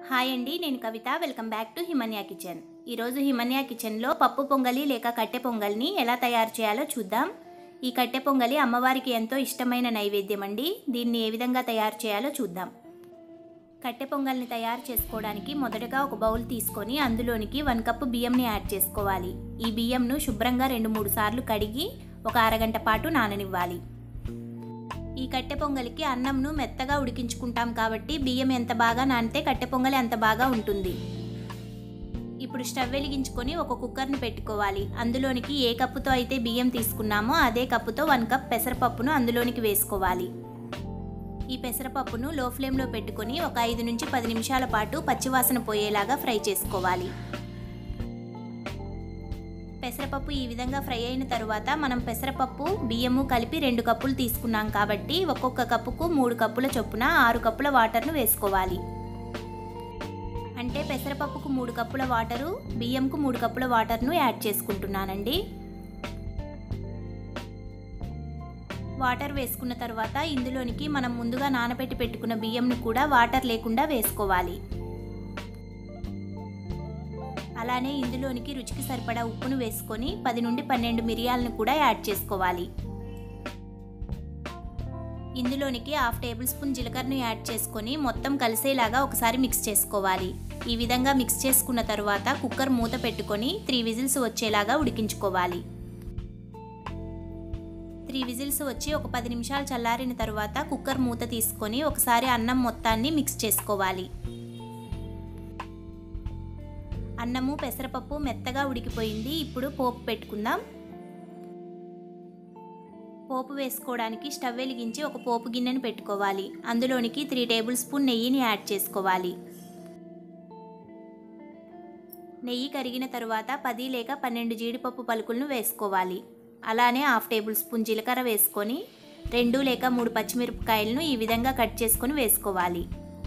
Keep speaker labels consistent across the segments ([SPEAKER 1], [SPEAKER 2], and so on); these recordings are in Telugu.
[SPEAKER 1] హాయ్ అండి నేను Kavitha welcome back to Himanya kitchen ఈరోజు హిమన్యా కిచెన్లో పప్పు పొంగలి లేక కట్టె పొంగల్ని ఎలా తయారు చేయాలో చూద్దాం ఈ కట్టె పొంగలి అమ్మవారికి ఎంతో ఇష్టమైన నైవేద్యం అండి దీన్ని ఏ విధంగా తయారు చేయాలో చూద్దాం కట్టె పొంగల్ని తయారు చేసుకోవడానికి మొదటగా ఒక బౌల్ తీసుకొని అందులోనికి వన్ కప్పు బియ్యంని యాడ్ చేసుకోవాలి ఈ బియ్యంను శుభ్రంగా రెండు మూడు సార్లు కడిగి ఒక అరగంట పాటు నాననివ్వాలి ఈ కట్టె పొంగలికి అన్నంను మెత్తగా ఉడికించుకుంటాం కాబట్టి బియ్యం ఎంత బాగా నానితే కట్టె పొంగలి అంత బాగా ఉంటుంది ఇప్పుడు స్టవ్ వెలిగించుకొని ఒక కుక్కర్ని పెట్టుకోవాలి అందులోనికి ఏ కప్పుతో అయితే బియ్యం తీసుకున్నామో అదే కప్పుతో వన్ కప్ పెసరపప్పును అందులోనికి వేసుకోవాలి ఈ పెసరపప్పును లో ఫ్లేమ్లో పెట్టుకొని ఒక ఐదు నుంచి పది నిమిషాల పాటు పచ్చివాసన పోయేలాగా ఫ్రై చేసుకోవాలి పెసరపప్పు ఈ విధంగా ఫ్రై అయిన తర్వాత మనం పెసరపప్పు బియ్యము కలిపి రెండు కప్పులు తీసుకున్నాం కాబట్టి ఒక్కొక్క కప్పుకు మూడు కప్పుల చొప్పున ఆరు కప్పుల వాటర్ను వేసుకోవాలి అంటే పెసరపప్పుకు మూడు కప్పుల వాటరు బియ్యంకు మూడు కప్పుల వాటర్ను యాడ్ చేసుకుంటున్నానండి వాటర్ వేసుకున్న తర్వాత ఇందులోనికి మనం ముందుగా నానబెట్టి పెట్టుకున్న బియ్యంను కూడా వాటర్ లేకుండా వేసుకోవాలి అలానే ఇందులోనికి రుచికి సరిపడా ఉప్పును వేసుకొని పది నుండి పన్నెండు మిరియాలను కూడా యాడ్ చేసుకోవాలి ఇందులోనికి హాఫ్ టేబుల్ స్పూన్ జీలకర్రను యాడ్ చేసుకొని మొత్తం కలిసేలాగా ఒకసారి మిక్స్ చేసుకోవాలి ఈ విధంగా మిక్స్ చేసుకున్న తర్వాత కుక్కర్ మూత పెట్టుకొని త్రీ విజిల్స్ వచ్చేలాగా ఉడికించుకోవాలి త్రీ విజిల్స్ వచ్చి ఒక పది నిమిషాలు చల్లారిన తర్వాత కుక్కర్ మూత తీసుకొని ఒకసారి అన్నం మొత్తాన్ని మిక్స్ చేసుకోవాలి అన్నము పెసరపప్పు మెత్తగా ఉడికిపోయింది ఇప్పుడు పోపు పెట్టుకుందాం పోపు వేసుకోవడానికి స్టవ్ వెలిగించి ఒక పోపు గిన్నెను పెట్టుకోవాలి అందులోనికి త్రీ టేబుల్ స్పూన్ నెయ్యిని యాడ్ చేసుకోవాలి నెయ్యి కరిగిన తరువాత పది లేక పన్నెండు జీడిపప్పు పలుకులను వేసుకోవాలి అలానే హాఫ్ టేబుల్ స్పూన్ జీలకర్ర వేసుకొని రెండు లేక మూడు పచ్చిమిరపకాయలను ఈ విధంగా కట్ చేసుకొని వేసుకోవాలి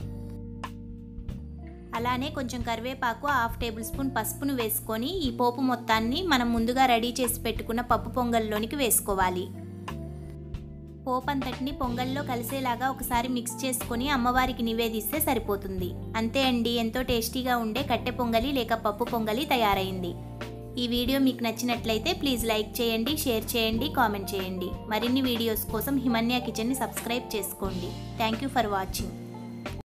[SPEAKER 1] అలానే కొంచెం కరివేపాకు హాఫ్ టేబుల్ స్పూన్ పసుపును వేసుకొని ఈ పోపు మొత్తాన్ని మనం ముందుగా రెడీ చేసి పెట్టుకున్న పప్పు పొంగల్లోనికి వేసుకోవాలి పోపు అంతటిని పొంగల్లో కలిసేలాగా ఒకసారి మిక్స్ చేసుకొని అమ్మవారికి నివేదిస్తే సరిపోతుంది అంతే అండి ఎంతో టేస్టీగా ఉండే కట్టె పొంగలి లేక పప్పు పొంగలి తయారైంది ఈ వీడియో మీకు నచ్చినట్లయితే ప్లీజ్ లైక్ చేయండి షేర్ చేయండి కామెంట్ చేయండి మరిన్ని వీడియోస్ కోసం హిమన్యా కిచెన్ని సబ్స్క్రైబ్ చేసుకోండి థ్యాంక్ యూ ఫర్ వాచింగ్